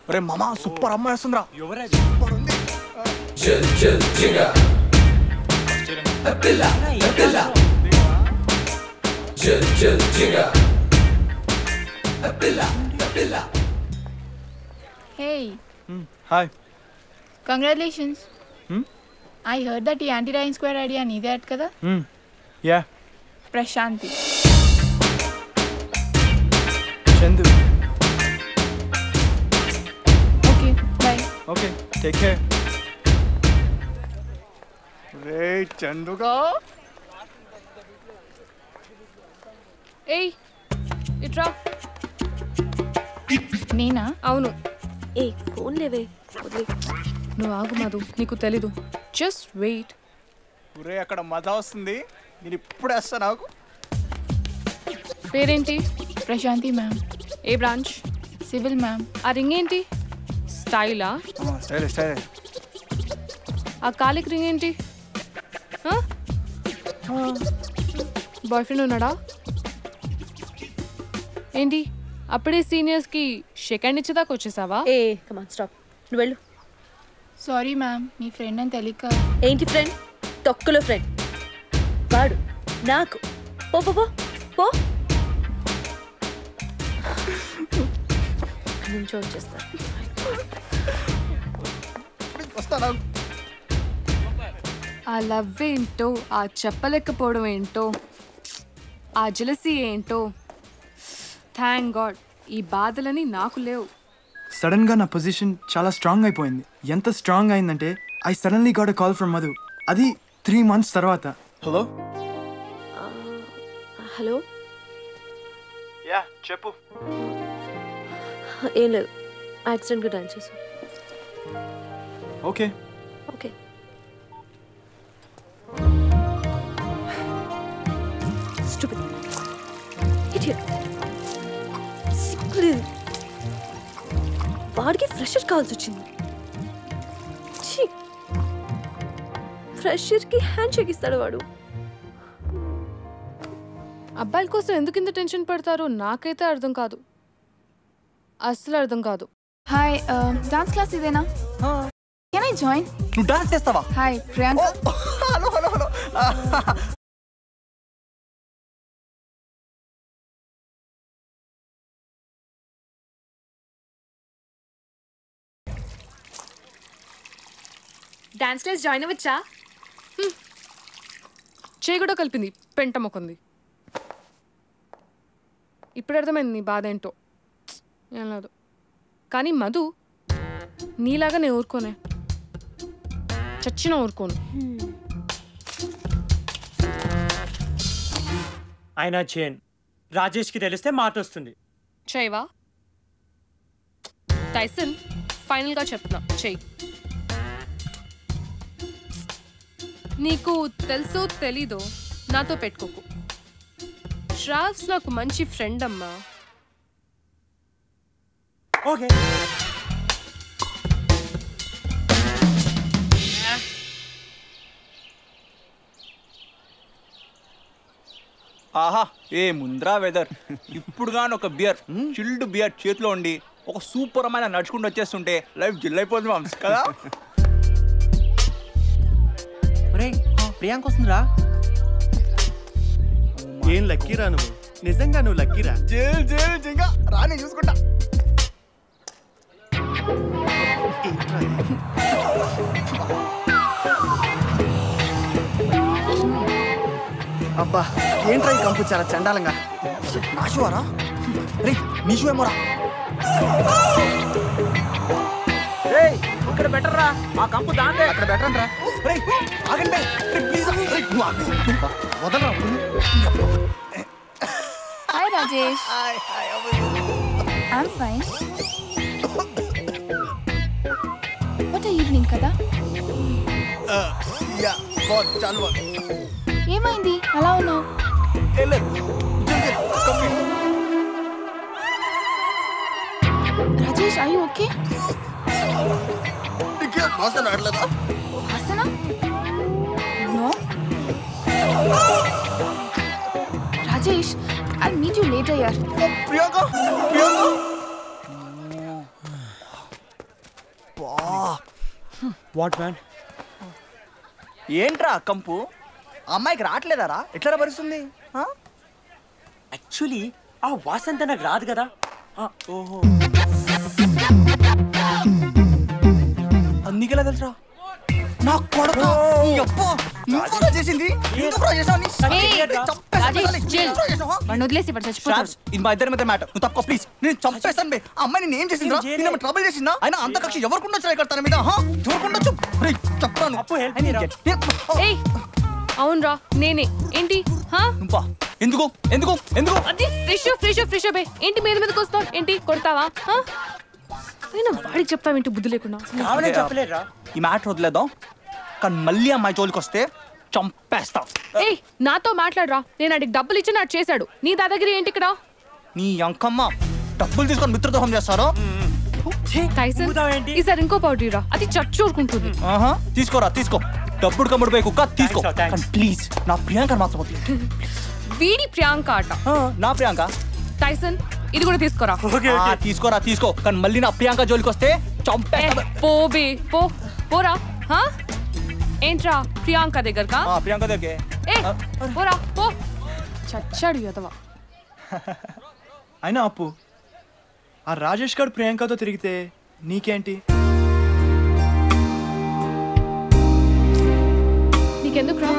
రే మామా సూపర్ అమ్మాయి వస్తుందిరా Chill, chill, chinga. Abilla, abilla. Chill, chill, chinga. Abilla, abilla. Hey, hi congratulations. Hmm? I heard that ఈ anti rain square idea నీదే అట్ కదా yeah Prashanthi Chandu okay bye okay take care రే చందుగా ఏయ్ ఇట్రా నేనా అవును ఏ ఫోన్ లేవే వదిలే నువ్వు ఆగు మధు నీకు తెలీదు జస్ట్ వెయిట్ రే అక్కడ మజా వస్తుంది నేను ఇప్పుడు వేస్తా నాకు పేరేంటి ప్రశాంతి మ్యామ్ ఏ బ్రాంచ్ సివిల్ మ్యామ్ ఆ రింగ్ ఏంటి స్టైలా స్టైల్ స్టైల్ ఆ కాలికి రింగ్ ఏంటి బాయ్ ఫ్రెండ్ ఉన్నాడా ఏంటి అప్పుడే సీనియర్స్కి షేక్ హ్యాండ్ ఇచ్చేదాకా వచ్చేసావా ఏ కమాన్ స్టాప్ నువ్వు వెళ్ళు సారీ మ్యామ్ మీ ఫ్రెండ్ అని తెలియక ఏంటి ఫ్రెండ్ తొక్కలో ఫ్రెండ్ వాడు నాకు పో పో పో పో నుంచో వచ్చేస్తా వస్తా నాకు ఆ లవ్ ఏంటో ఆ చెప్పలేకపోవడం ఏంటో ఆ జలసి ఏంటో థ్యాంక్ గాడ్ ఈ బాధలని నాకు లేవు సడన్ గా నా పొజిషన్ చాలా స్ట్రాంగ్ అయిపోయింది ఎంత స్ట్రాంగ్ అయిందంటే I suddenly got call from Madhu అది త్రీ మంత్స్ తర్వాత హలో హలో యా చెప్పు ఏం లేదు యాక్సిడెంట్గా డాన్స్ చేసాను ఓకే ఓకే Stupid. Idiot. సిగ్గులేదు. వాడికి ఫ్రెషర్ కావాల్సి వచ్చింది ఛీ. ఫ్రెషర్కి హ్యాండ్ షేక్ ఇస్తాడు వాడు అబ్బాయిల కోసం ఎందుకు ఇంత టెన్షన్ పడతారో నాకైతే అర్థం కాదు అస్సలు అర్థం కాదు హాయ్ డాన్స్ క్లాస్ ఇదేనా కెన్ ఐ జాయిన్ నువ్వు డాన్స్ చేస్తావా hi Priyanka hello hello hello dance class join అవ్వచ్చా చేయి కూడా కలిపింది పెంట మొక్కంది ఇప్పుడు అర్థమైంది నీ బాధ ఏంటో ఏం లేదు కానీ మధు నీలాగా నేను ఊరుకోనే చచ్చిన ఊరుకోను ఆయన చేయన్ రాజేష్కి తెలిస్తే మాట వస్తుంది చేయవా టైసన్ ఫైనల్గా చెప్తున్నా చెయ్యి నీకు తెలుసో తెలీదో నాతో పెట్టుకోకు శ్రావ్స్ నాకు మంచి ఫ్రెండ్ అమ్మా ఓకే ఆహా ఏ ముంద్రా వెదర్ ఇప్పుడు కానీ ఒక బియర్ చిల్డ్ బియర్ చేతిలో ఉండి ఒక సూపర్ అమ్మాయి నడుచుకుంటూ వచ్చేస్తుంటే లైఫ్ జిల్ అయిపోతుంది మామ్స్ కదా రే ప్రియాంక వస్తుందిరా ఏం లక్కీరా నువ్వు నిజంగా నువ్వు లక్కీరా జైల్ జైల్ జింగా రాని చూసుకుంటా అబ్బా ఏంట్రా ఈ కంపు చాలా చండాలంగా నాశువారా రే నీషు ఏమోరా ఇక్కడ బెటర్ రా ఆ కంపు దాంతే అక్కడ బెటర్ రా రే ఆగండి బే. రే ప్లీజ్ రే నువ్వు ఆగు. వదలరా hi Rajesh I'm fine what evening కదా యా బాత్ చాలు బాత్ ఏమైంది అలా ఉన్నావు ఏం లేదు జల్ జల్ కంప్లీట్ రాజేష్ ఐ ఓకే నీకే వాసన ఆడలేదా హాసన no Rajesh I meet you later యర్ ప్రియాంక ప్రియాంక వాట్ మ్యాన్ ఏంట్రా కంపు ఆ అమ్మాయికి రావట్లేదారా ఎట్లా భరిస్తుంది ఆ? యాక్చువల్లీ ఆ వాసంత నాకు రాదు కదా ఆ, ఓహో అందుకేలా తెలుసా నా కొడుకు నీ అబ్బా, నువ్వురా చేసింది ఎందుకురా చేసావు నీ ఏయ్, చంపేస్తాను రాజేష్, అసలు. chill. ఎందుకురా చేసావు? వాడిని వదిలేసి వాడు చచ్చిపోతాడు శ్రావ్స్, ఇది మా ఇద్దరి మధ్య మ్యాటర్ నువ్వు తప్పుకో ప్లీజ్ నేను చంపేస్తాను బే ఆ అమ్మాయి నేను ఏం చేసిందా ఏం చేయలే. నేను ట్రబుల్ చేసిందా అయినా అంత కక్ష ఎవరికి ఉండొచ్చు ఇక్కడ తన మీద హా? ఎవరికి ఉండొచ్చు రేయ్, చెప్తాను అప్పు, help me రా. ఏయ్ అవునరా నేనే ఏంటి హా నువ్వా? ఎందుకు ఎందుకు ఎందుకు అది ఫ్రెష్ ఫ్రెష్ ఫ్రెష్ బే ఏంటి మీద మీదకి వస్తావు ఏంటి కొడతావా హా? అయినా వాడికి చెప్తావేంటి బుద్ధి లేకుండా కావాలని చెప్పలేదురా ఈ మ్యాటర్ వదిలేద్దాం కానీ మళ్ళీ అమ్మాయి జోలికి వస్తే చంపేస్తా ఏయ్ నాతో మాట్లాడరా నేను అడిగి డబ్బులు ఇచ్చి నాడు చేశాడు నీ దాదాగిరి ఏంటి ఇక్కడ నీ అంకమ్మ డబ్బులు తీసుకొని మిత్రదోహం చేస్తారో టైసన్ ఊగుతావేంటి? ఈసారి ఇంకో పౌడర్ రా అది చచ్చూరుకుంటుంది ఆహా తీసుకోరా తీసుకో డబ్బుడు కమ్ముడు పోయి కుక్క తీసుకో Thanks, thanks. కానీ ప్లీజ్ నా ప్రియాంక మాత్రం వదిలే. వీడి ప్రియాంక ఆట ఆ, నా ప్రియాంక టైసన్ ఇది కూడా తీసుకోరా ఓకే ఆ, ఓకే తీసుకోరా తీసుకో కానీ మళ్ళీ నా ప్రియాంక జోలికి వస్తే ఏ, చంపేస్తా పో బే పో పోరా హా ఏంట్రా ప్రియాంక దగ్గరకా ఆ, ప్రియాంక దగ్గర ఏ పోరా పో చచ్చాడు యదవా అయినా అప్పు ఆ రాజేష్ గారు ప్రియాంకతో తిరిగితే నీకేంటి నీకెందుకురా